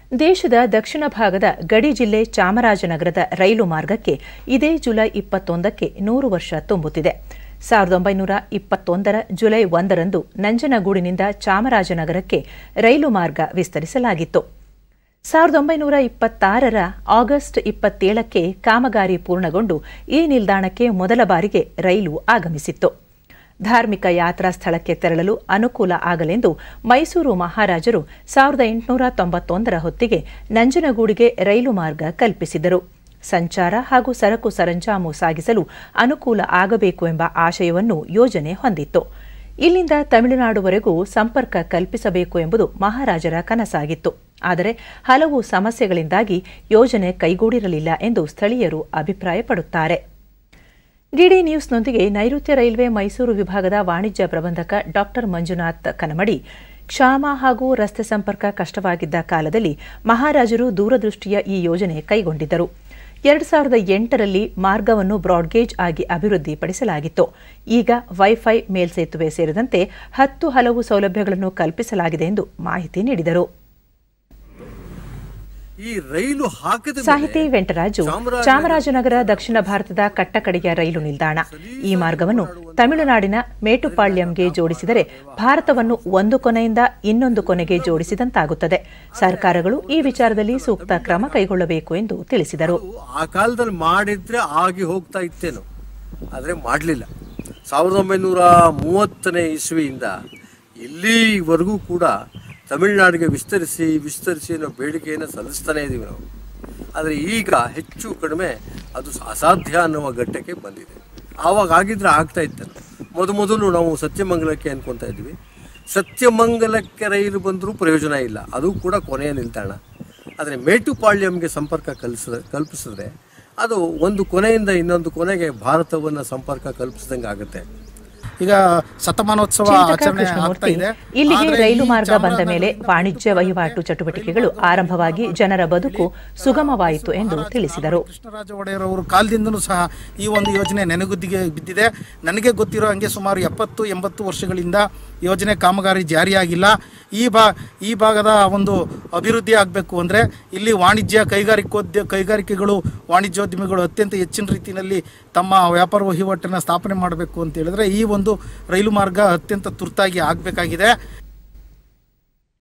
ದೇಶದ ದಕ್ಷಿಣ ಭಾಗದ ಗಡಿ ಜಿಲ್ಲೆ ಚಾಮರಾಜನಗರದ ರೈಲು ಮಾರ್ಗಕ್ಕೆ ಇದೇ ಜುಲೈ ಇಪ್ಪತ್ತೊಂದಕ್ಕೆ ನೂರು ವರ್ಷ ತುಂಬುತ್ತಿದೆ ಸಾವಿರದ ಒಂಬೈನೂರ ಇಪ್ಪತ್ತೊಂದರ ಜುಲೈ ಒಂದರಂದು ನಂಜನಗೂಡಿನಿಂದ ಚಾಮರಾಜನಗರಕ್ಕೆ ರೈಲು ಮಾರ್ಗ ವಿಸ್ತರಿಸಲಾಗಿತ್ತು ಸಾವಿರದ ಒಂಬೈನೂರ ಇಪ್ಪತ್ತಾರರ ಆಗಸ್ಟ್ ಇಪ್ಪತ್ತೇಳಕ್ಕೆ ಕಾಮಗಾರಿ ಪೂರ್ಣಗೊಂಡು ಈ ನಿಲ್ದಾಣಕ್ಕೆ ಮೊದಲ ಬಾರಿಗೆ ರೈಲು ಆಗಮಿಸಿತ್ತು ಧಾರ್ಮಿಕ ಯಾತ್ರಾ ಸ್ಥಳಕ್ಕೆ ತೆರಳಲು ಅನುಕೂಲ ಆಗಲೆಂದು ಮೈಸೂರು ಮಹಾರಾಜರು ಸಾವಿರದ ಎಂಟುನೂರ ತೊಂಬತ್ತೊಂದರ ಹೊತ್ತಿಗೆ ನಂಜನಗೂಡಿಗೆ ರೈಲು ಮಾರ್ಗ ಕಲ್ಪಿಸಿದರು ಸಂಚಾರ ಹಾಗೂ ಸರಕು ಸರಂಜಾಮು ಸಾಗಿಸಲು ಅನುಕೂಲ ಆಗಬೇಕು ಎಂಬ ಆಶಯವನ್ನು ಯೋಜನೆ ಹೊಂದಿತ್ತು ಇಲ್ಲಿಂದ ತಮಿಳುನಾಡುವರೆಗೂ ಸಂಪರ್ಕ ಕಲ್ಪಿಸಬೇಕು ಎಂಬುದು ಮಹಾರಾಜರ ಕನಸಾಗಿತ್ತು ಆದರೆ ಹಲವು ಸಮಸ್ಯೆಗಳಿಂದಾಗಿ ಯೋಜನೆ ಕೈಗೂಡಿರಲಿಲ್ಲ ಎಂದು ಸ್ಥಳೀಯರು ಅಭಿಪ್ರಾಯಪಡುತ್ತಾರೆ ಡಿಡಿ ನ್ಯೂಸ್ನೊಂದಿಗೆ ನೈಋತ್ಯ ರೈಲ್ವೆ ಮೈಸೂರು ವಿಭಾಗದ ವಾಣಿಜ್ಯ ಪ್ರಬಂಧಕ ಡಾಕ್ಟರ್ ಮಂಜುನಾಥ್ ಕನಮಡಿ ಕ್ಷಾಮ ಹಾಗೂ ರಸ್ತೆ ಸಂಪರ್ಕ ಕಷ್ಟವಾಗಿದ್ದ ಕಾಲದಲ್ಲಿ ಮಹಾರಾಜರು ದೂರದೃಷ್ಟಿಯ ಈ ಯೋಜನೆ ಕೈಗೊಂಡಿದ್ದರು ಎರಡು ಸಾವಿರದ ಎಂಟರಲ್ಲಿ ಮಾರ್ಗವನ್ನು ಬ್ರಾಡ್ಗೇಜ್ ಆಗಿ ಅಭಿವೃದ್ಧಿಪಡಿಸಲಾಗಿತ್ತು ಈಗ ವೈಫೈ ಮೇಲ್ಸೇತುವೆ ಸೇರಿದಂತೆ ಹತ್ತು ಹಲವು ಸೌಲಭ್ಯಗಳನ್ನು ಕಲ್ಪಿಸಲಾಗಿದೆ ಎಂದು ಮಾಹಿತಿ ನೀಡಿದರು ಈ ರೈಲು ಹಾಕಿದ ಸಾಹಿತಿ ವೆಂಕಟರಾಜು ಚಾಮರಾಜನಗರ ದಕ್ಷಿಣ ಭಾರತದ ಕಟ್ಟಕಡೆಯ ರೈಲು ನಿಲ್ದಾಣ ಈ ಮಾರ್ಗವನ್ನು ತಮಿಳುನಾಡಿನ ಮೇಟುಪಾಳ್ಯಂಗೆ ಜೋಡಿಸಿದರೆ ಭಾರತವನ್ನು ಒಂದು ಕೊನೆಯಿಂದ ಇನ್ನೊಂದು ಕೊನೆಗೆ ಜೋಡಿಸಿದಂತಾಗುತ್ತದೆ ಸರ್ಕಾರಗಳು ಈ ವಿಚಾರದಲ್ಲಿ ಸೂಕ್ತ ಕ್ರಮ ಕೈಗೊಳ್ಳಬೇಕು ಎಂದು ತಿಳಿಸಿದರು ಆ ಕಾಲದಲ್ಲಿ ಮಾಡಿದ್ರೆ ಆಗಿ ಹೋಗ್ತಾ ಇತ್ತೇನೋ ಆದರೆ ಮಾಡಲಿಲ್ಲ ಸಾವಿರದ ಒಂಬೈನೂರ ಮೂವತ್ತನೇ ಇಸ್ವಿಯಿಂದ ಇಲ್ಲಿವರೆಗೂ ಕೂಡ ತಮಿಳುನಾಡಿಗೆ ವಿಸ್ತರಿಸಿ ವಿಸ್ತರಿಸಿ ಅನ್ನೋ ಬೇಡಿಕೆಯನ್ನು ಸಲ್ಲಿಸ್ತಾನೇ ಇದ್ದೀವಿ ನಾವು ಆದರೆ ಈಗ ಹೆಚ್ಚು ಕಡಿಮೆ ಅದು ಅಸಾಧ್ಯ ಅನ್ನುವ ಘಟ್ಟಕ್ಕೆ ಬಂದಿದೆ ಆವಾಗ ಆಗಿದ್ರೆ ಆಗ್ತಾ ಇತ್ತು ಮೊದ ಮೊದಲು ನಾವು ಸತ್ಯಮಂಗಲಕ್ಕೆ ಅನ್ಕೊತಾ ಇದ್ವಿ ಸತ್ಯಮಂಗಲಕ್ಕೆ ರೈಲು ಬಂದರೂ ಪ್ರಯೋಜನ ಇಲ್ಲ ಅದು ಕೂಡ ಕೊನೆಯ ನಿಲ್ದಾಣ ಆದರೆ ಮೇಟುಪಾಳ್ಯಂಗೆ ಸಂಪರ್ಕ ಕಲಿಸಿದ ಕಲ್ಪಿಸಿದ್ರೆ ಅದು ಒಂದು ಕೊನೆಯಿಂದ ಇನ್ನೊಂದು ಕೊನೆಗೆ ಭಾರತವನ್ನು ಸಂಪರ್ಕ ಕಲ್ಪಿಸಿದಂಗೆ ಆಗುತ್ತೆ ಈಗ ಶತಮಾನೋತ್ಸವ ಚಿಂತಕ ಆಚರಣೆ ಆಗ್ತಾ ಕೃಷ್ಣಮೂರ್ತಿ ಇದೆ ಇಲ್ಲಿಗೆ ಆದ್ರೆ ರೈಲು ಈ ಮಾರ್ಗ ಬಂದ ಮೇಲೆ ಚಾಮರಾಜನಗರ- ವಾಣಿಜ್ಯ ವಹಿವಾಟು ಚಟುವಟಿಕೆಗಳು ಆರಂಭವಾಗಿ ಜನರ ಬದುಕು ಸುಗಮವಾಯಿತು ಎಂದು ತಿಳಿಸಿದರು ಕೃಷ್ಣರಾಜ ಒಡೆಯರ್ ಅವರು ಕಾಲದಿಂದನೂ ಸಹ ಈ ಒಂದು ಯೋಜನೆ ನೆನಗುದ್ದಿಗೆ ಬಿದ್ದಿದೆ ನನಗೆ ಗೊತ್ತಿರೋ ಹಂಗೆ ಸುಮಾರು ಎಪ್ಪತ್ತು ಎಂಬತ್ತು ವರ್ಷಗಳಿಂದ ಯೋಜನೆ ಕಾಮಗಾರಿ ಜಾರಿಯಾಗಿಲ್ಲ ಈ ಬಾ ಈ ಭಾಗದ ಒಂದು ಅಭಿವೃದ್ಧಿ ಆಗಬೇಕು ಅಂದರೆ ಇಲ್ಲಿ ವಾಣಿಜ್ಯ ಕೈಗಾರಿಕೋದ್ಯ ಕೈಗಾರಿಕೆಗಳು ವಾಣಿಜ್ಯೋದ್ಯಮಿಗಳು ಅತ್ಯಂತ ಹೆಚ್ಚಿನ ರೀತಿಯಲ್ಲಿ ತಮ್ಮ ವ್ಯಾಪಾರ ವಹಿವಾಟನ್ನು ಸ್ಥಾಪನೆ ಮಾಡಬೇಕು ಅಂತ ಹೇಳಿದ್ರೆ ಈ ಒಂದು ರೈಲು ಮಾರ್ಗ ಅತ್ಯಂತ ತುರ್ತಾಗಿ ಆಗಬೇಕಾಗಿದೆ